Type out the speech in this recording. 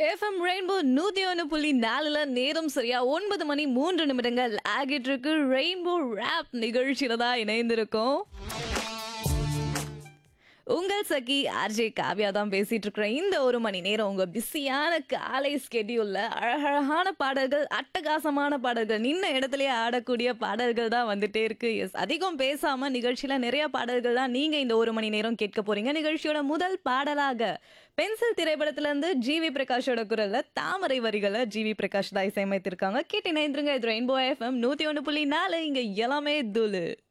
FM rainbow நூத்தி ஒன்று புள்ளி நாலுல நேரம் சரியா ஒன்பது மணி மூன்று நிமிடங்கள் ஆகிட்டு இருக்கு ரெயின்போ ரேப் நிகழ்ச்சியில தான் இணைந்திருக்கோம் உங்கள் சகி ஆர்ஜே காவ்யா தான் பேசிட்டு இருக்கிறேன் இந்த ஒரு மணி நேரம் உங்க பிஸியான காலை ஸ்கெடியூல்ல அழகழகான பாடல்கள் அட்டகாசமான பாடல்கள் நின்ன இடத்துலயே ஆடக்கூடிய பாடல்கள் தான் வந்துட்டே இருக்கு எஸ் அதிகம் பேசாம நிகழ்ச்சியில நிறைய பாடல்கள் தான் நீங்க இந்த ஒரு மணி நேரம் கேட்க போறீங்க நிகழ்ச்சியோட முதல் பாடலாக பென்சில் திரைப்படத்துல இருந்து ஜிவி பிரகாஷோட குரல்ல தாமரை வரிகளை ஜிவி பிரகாஷ் தான் இசையமைத்திருக்காங்க கேட்டு இணைந்திருங்க இது ரெயின்போ எஃப்எம் நூத்தி ஒன்று புள்ளி நாலு இங்க எல்லாமே துளு